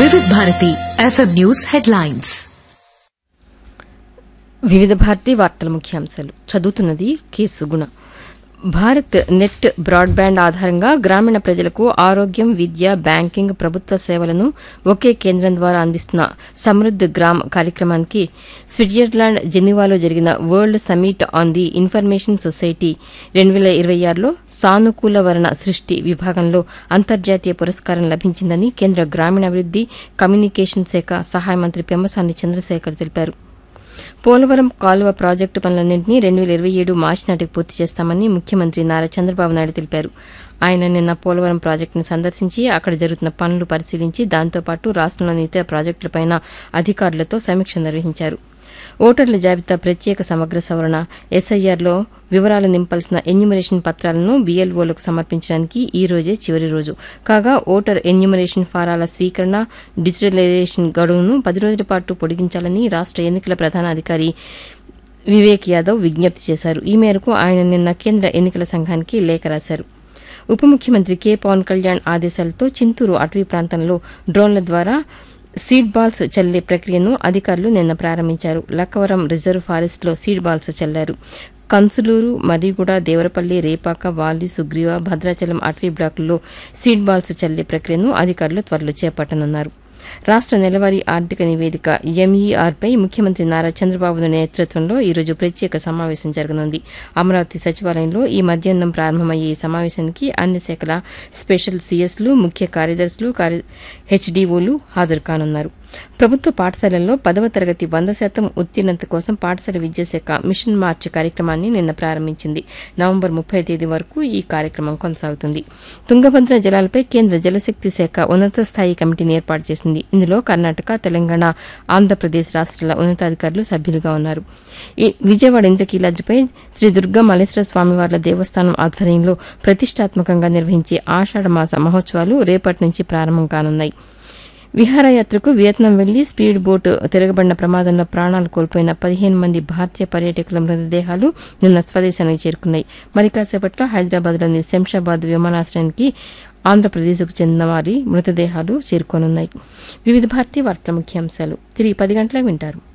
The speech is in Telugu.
వివిధ భారతి ఎఫ్ఎం న్యూస్ హెడ్లైన్స్ వివిధ భారతి వార్తల ముఖ్యాంశాలు చదువుతున్నది K Suguna Bharat net broadband ఆధారంగా గ్రామీణ ప్రజలకు ఆరోగ్యం విద్య బ్యాంకింగ్ ప్రభుత్వ సేవలను ఒకే కేంద్రం ద్వారా అందిస్తున్న సమృద్ధ్ గ్రామ్ కార్యక్రమానికి స్విట్జర్లాండ్ జెనీవాలో జరిగిన world summit on the information society రెండు వేల ఇరవై ఆరులో సానుకూల వర్ణ సృష్టి విభాగంలో అంతర్జాతీయ పురస్కారం లభించిందని కేంద్ర గ్రామీణాభివృద్ది కమ్యూనికేషన్ శాఖ సహాయ మంత్రి పెమ్మసాని చంద్రశేఖర్ తెలిపారు పోలవరం కాలువ ప్రాజెక్టు పనులన్నింటినీ రెండు వేల ఇరవై ఏడు మార్చి నాటికి పూర్తి చేస్తామని ముఖ్యమంత్రి నారా చంద్రబాబు నాయుడు తెలిపారు ఆయన నిన్న పోలవరం ప్రాజెక్టును సందర్శించి అక్కడ జరుగుతున్న పనులు పరిశీలించి దాంతోపాటు రాష్టంలోని ఇతర ప్రాజెక్టులపైన అధికారులతో సమీక్ష నిర్వహించారు ఓటర్ల జాబితా ప్రత్యేక సమగ్ర సవరణ ఎస్ఐఆర్లో వివరాలు నింపాల్సిన ఎన్యూమరేషన్ పత్రాలను బీఎల్ఓలకు సమర్పించడానికి ఈ రోజే చివరి రోజు కాగా ఓటర్ ఎన్యూమరేషన్ ఫారాల స్వీకరణ డిజిటలైజేషన్ గడువును పది రోజుల పాటు పొడిగించాలని రాష్ట ఎన్నికల ప్రధాన అధికారి వివేక్ యాదవ్ విజ్ఞప్తి చేశారు ఈ మేరకు ఆయన నిన్న కేంద్ర ఎన్నికల సంఘానికి లేఖ రాశారు ఉప ముఖ్యమంత్రి కె పవన్ కళ్యాణ్ ఆదేశాలతో చింతూరు అటవీ ప్రాంతంలో డ్రోన్ల ద్వారా సీడ్ బాల్స్ చల్లే ప్రక్రియను అధికారులు నిన్న ప్రారంభించారు లక్కవరం రిజర్వ్ ఫారెస్ట్లో సీడ్ బాల్స్ చల్లారు కంసులూరు మరిగూడ దేవరపల్లి రేపాక వాలి సుగ్రీవ భద్రాచలం అటవీ బ్లాకుల్లో సీడ్ బాల్స్ చల్లే ప్రక్రియను అధికారులు త్వరలో చేపట్టనున్నారు రాష్ట నెలవారీ ఆర్థిక నివేదిక ఎంఈఆర్పై ముఖ్యమంత్రి నారా చంద్రబాబు నేతృత్వంలో ఈరోజు ప్రత్యేక సమావేశం జరగనుంది అమరావతి సచివాలయంలో ఈ మధ్యాహ్నం ప్రారంభమయ్యే ఈ సమావేశానికి అన్ని శాఖల స్పెషల్ సీఎస్లు ముఖ్య కార్యదర్శులు హెచ్డీఓలు హాజరు కానున్నారు ప్రభుత్వ పాఠశాలల్లో పదవ తరగతి వంద శాతం ఉత్తీర్ణత కోసం పాఠశాల విద్యాశాఖ మిషన్ మార్చ్ కార్యక్రమాన్ని నిన్న ప్రారంభించింది నవంబర్ ముప్పై తేదీ వరకు ఈ కార్యక్రమం కొనసాగుతుంది తుంగభద్ర జలాలపై కేంద్ర జలశక్తి శాఖ ఉన్నత స్థాయి కమిటీని ఏర్పాటు చేసింది ఇందులో కర్ణాటక తెలంగాణ ఆంధ్రప్రదేశ్ రాష్ట్రాల ఉన్నతాధికారులు సభ్యులుగా ఉన్నారు ఈ విజయవాడ ఇంద్రకీలాద్రిపై శ్రీ దుర్గా మల్లేశ్వర స్వామివార్ల దేవస్థానం ఆధ్వర్యంలో ప్రతిష్టాత్మకంగా నిర్వహించే ఆషాఢ మాస మహోత్సవాలు రేపటి నుంచి ప్రారంభం కానున్నాయి విహారయాత్రకు వియత్నాం వెళ్లి స్పీడ్ బోట్ తిరగబడిన ప్రమాదంలో ప్రాణాలు కోల్పోయిన పదిహేను మంది భారతీయ పర్యాటకుల మృతదేహాలు నిన్న స్వదేశానికి చేరుకున్నాయి మరి కాసేపట్లో హైదరాబాద్లోని శంషాబాద్ విమానాశ్రయానికి ఆంధ్రప్రదేశ్కు చెందిన వారి మృతదేహాలు చేరుకోనున్నాయి వివిధ భారతీయ వార్తల ముఖ్యాంశాలు తిరిగి పది గంటలకు వింటారు